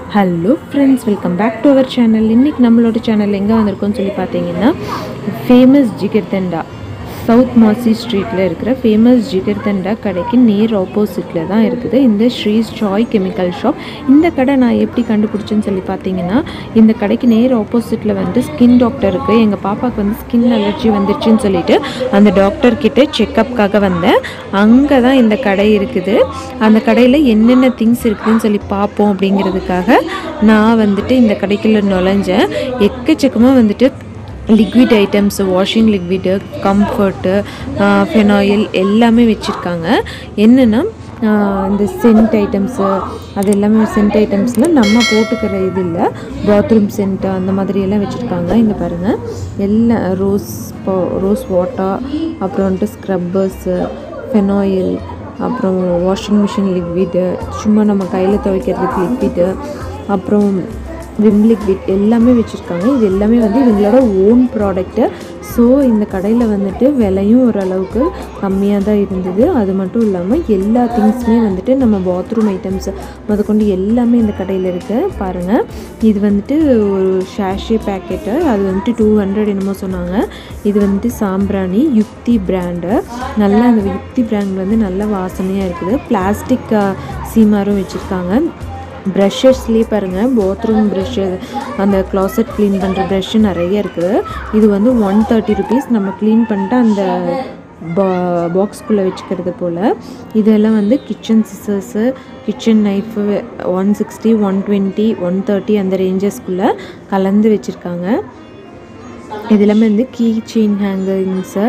hello friends welcome back to our channel இன்றைக்கி நம்மளோட channel எங்கே வந்திருக்கோம்னு சொல்லி பார்த்தீங்கன்னா ஃபேமஸ் ஜிகர்தண்டா சவுத் மாசி ஸ்ட்ரீட்டில் இருக்கிற ஃபேமஸ் ஜிகர்தண்டா கடைக்கு நேர் ஆப்போசிட்டில் தான் இருக்குது இந்த ஸ்ரீஸ் ஜாய் கெமிக்கல் ஷாப் இந்த கடை நான் எப்படி கண்டுபிடிச்சேன்னு சொல்லி பார்த்தீங்கன்னா இந்த கடைக்கு நேர் ஆப்போசிட்டில் வந்து ஸ்கின் டாக்டர் இருக்குது எங்கள் பாப்பாவுக்கு வந்து ஸ்கின் அலர்ஜி வந்துருச்சுன்னு சொல்லிட்டு அந்த டாக்டர் கிட்ட செக்கப்காக வந்தேன் அங்கே தான் இந்த கடை இருக்குது அந்த கடையில் என்னென்ன திங்ஸ் இருக்குதுன்னு சொல்லி பார்ப்போம் அப்படிங்கிறதுக்காக நான் வந்துட்டு இந்த கடைக்குள்ள நுழைஞ்சேன் எக்கச்சக்கமாக வந்துட்டு liquid items washing liquid comfort phenyl எல்லாமே வச்சுருக்காங்க என்னென்னா இந்த சென்ட் ஐட்டம்ஸு அது எல்லாமே சென்ட் ஐட்டம்ஸில் நம்ம போட்டுக்கிற இது இல்லை பாத்ரூம் சென்ட்டு அந்த மாதிரி எல்லாம் வச்சுருக்காங்க இங்கே பாருங்கள் எல்லா ரோஸ் ரோஸ் வாட்டர் அப்புறம் வந்துட்டு ஸ்க்ரப்பர்ஸு ஃபெனாயில் அப்புறம் வாஷிங் மிஷின் லிக்விடு சும்மா நம்ம கையில் துவைக்கிறதுக்கு லிக்விடு அப்புறம் விம் லிக்விட் எல்லாமே வச்சுருக்காங்க இது எல்லாமே வந்து இவங்களோட ஓன் ப்ராடக்ட்டு ஸோ இந்த கடையில் வந்துட்டு விலையும் ஓரளவுக்கு கம்மியாக தான் இருந்தது அது மட்டும் இல்லாமல் எல்லா திங்ஸுமே வந்துட்டு நம்ம பாத்ரூம் ஐட்டம்ஸ் முதற்கொண்டு எல்லாமே இந்த கடையில் இருக்குது பாருங்கள் இது வந்துட்டு ஒரு ஷாஷே பேக்கெட்டு அது வந்துட்டு டூ ஹண்ட்ரட் என்னமோ சொன்னாங்க இது வந்துட்டு சாம்பிராணி யுக்தி பிராண்டு நல்லா அந்த யுக்தி பிராண்ட் வந்து நல்ல வாசனையாக இருக்குது பிளாஸ்டிக் சீமாரும் வச்சுருக்காங்க ப்ரஷஸ்லேயே பாருங்கள் பாத்ரூம் ப்ரஷ்ஷு அந்த க்ளாசட் க்ளீன் பண்ணுற ப்ரஷ்ஷு நிறைய இருக்குது இது வந்து ஒன் தேர்ட்டி ருபீஸ் நம்ம க்ளீன் பண்ணிட்டு அந்த பா பாக்ஸ்குள்ளே வச்சுக்கிறது போல் இதெல்லாம் வந்து kitchen scissors kitchen knife one sixty one twenty one thirty அந்த ரேஞ்சஸ்குள்ளே கலந்து வச்சுருக்காங்க இது எல்லாமே வந்து கீ செயின் ஹேங்கரிங்ஸு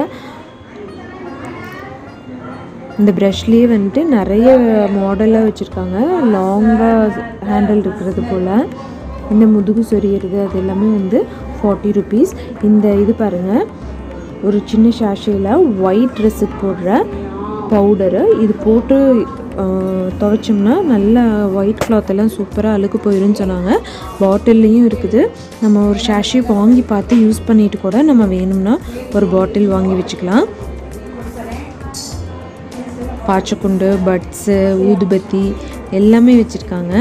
இந்த ப்ரஷ்லேயே வந்துட்டு நிறைய மாடலாக வச்சுருக்காங்க லாங்காக ஹேண்டில் இருக்கிறது போல் இந்த முதுகு சொரியறது அது எல்லாமே வந்து ஃபார்ட்டி ருபீஸ் இந்த இது பாருங்கள் ஒரு சின்ன ஷாஷையில் ஒயிட் ட்ரெஸ்ஸுக்கு போடுற பவுடரு இது போட்டு துவைச்சோம்னா நல்லா ஒயிட் கிளாத் எல்லாம் சூப்பராக அழுக்கு போயிடும்னு சொன்னாங்க பாட்டில்லையும் இருக்குது நம்ம ஒரு ஷாஷே வாங்கி பார்த்து யூஸ் பண்ணிட்டு கூட நம்ம வேணும்னா ஒரு பாட்டில் வாங்கி வச்சுக்கலாம் பாச்சக்குண்டு பட்ஸு ஊதுபத்தி எல்லாமே வச்சுருக்காங்க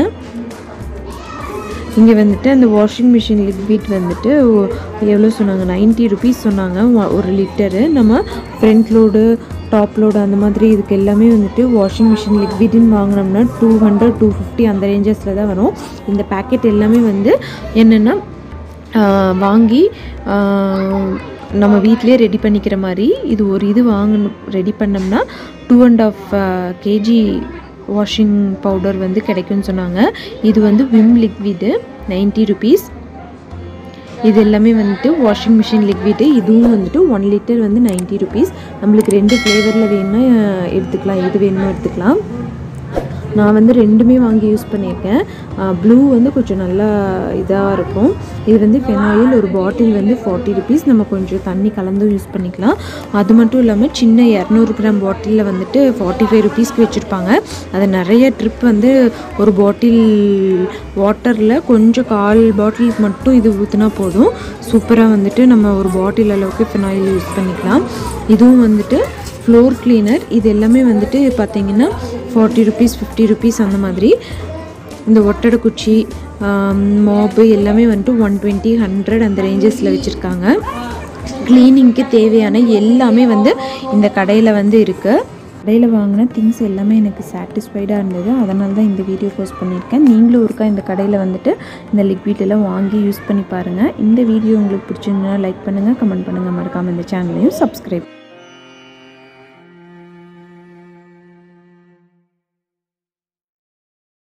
இங்கே வந்துட்டு அந்த வாஷிங் மிஷின் லிக்விட் வந்துட்டு எவ்வளோ சொன்னாங்க நைன்ட்டி ருபீஸ் சொன்னாங்க ஒரு லிட்டரு நம்ம ஃப்ரண்ட் லோடு டாப் லோடு அந்த மாதிரி இதுக்கு எல்லாமே வந்துட்டு வாஷிங் மிஷின் லிக்விட்னு வாங்கினோம்னா டூ ஹண்ட்ரட் டூ ஃபிஃப்டி அந்த ரேஞ்சஸில் தான் வரும் இந்த பேக்கெட் எல்லாமே வந்து என்னென்னா வாங்கி நம்ம வீட்டிலே ரெடி பண்ணிக்கிற மாதிரி இது ஒரு இது வாங்கணும் ரெடி பண்ணோம்னா two and half KG washing powder வந்து கிடைக்கும்னு சொன்னாங்க இது வந்து விம் லிக்விடு நைன்ட்டி ருபீஸ் இது எல்லாமே வந்துட்டு வாஷிங் மிஷின் லிக்விடு இதுவும் வந்துட்டு ஒன் லிட்டர் வந்து நைன்ட்டி ருபீஸ் நம்மளுக்கு ரெண்டு ஃப்ளேவரில் வேணும்னா எடுத்துக்கலாம் எது வேணுமோ எடுத்துக்கலாம் நான் வந்து ரெண்டுமே வாங்கி யூஸ் பண்ணியிருக்கேன் ப்ளூ வந்து கொஞ்சம் நல்லா இதாக இருக்கும் இது வந்து ஃபெனாயில் ஒரு பாட்டில் வந்து ஃபார்ட்டி ருபீஸ் நம்ம கொஞ்சம் தண்ணி கலந்தும் யூஸ் பண்ணிக்கலாம் அது மட்டும் இல்லாமல் சின்ன இரநூறு கிராம் பாட்டிலில் வந்துட்டு ஃபார்ட்டி ஃபைவ் ருபீஸ்க்கு வச்சுருப்பாங்க அது நிறைய ட்ரிப் வந்து ஒரு பாட்டில் வாட்டரில் கொஞ்சம் கால் பாட்டிலுக்கு மட்டும் இது ஊற்றினா போதும் சூப்பராக வந்துட்டு நம்ம ஒரு பாட்டில் அளவுக்கு ஃபெனாயில் யூஸ் பண்ணிக்கலாம் இதுவும் வந்துட்டு ஃப்ளோர் கிளீனர் இது எல்லாமே வந்துட்டு பார்த்திங்கன்னா ஃபார்ட்டி ருபீஸ் ஃபிஃப்டி ருபீஸ் அந்த மாதிரி இந்த ஒட்டடை குச்சி மாப்பு எல்லாமே வந்துட்டு ஒன் டுவெண்ட்டி ஹண்ட்ரட் அந்த ரேஞ்சஸில் வச்சுருக்காங்க க்ளீனிங்க்கு தேவையான எல்லாமே வந்து இந்த கடையில் வந்து இருக்குது கடையில் வாங்கின திங்ஸ் எல்லாமே எனக்கு சாட்டிஸ்ஃபைடாக இருந்தது அதனால தான் இந்த வீடியோ போஸ்ட் பண்ணியிருக்கேன் நீங்களும் ஒருக்கா இந்த கடையில் வந்துட்டு இந்த லிக்விட் எல்லாம் வாங்கி யூஸ் பண்ணி பாருங்கள் இந்த வீடியோ உங்களுக்கு பிடிச்சிருந்தா லைக் பண்ணுங்கள் கமெண்ட் பண்ணுங்கள் மறக்காமல் இந்த சேனலையும் சப்ஸ்கிரைப்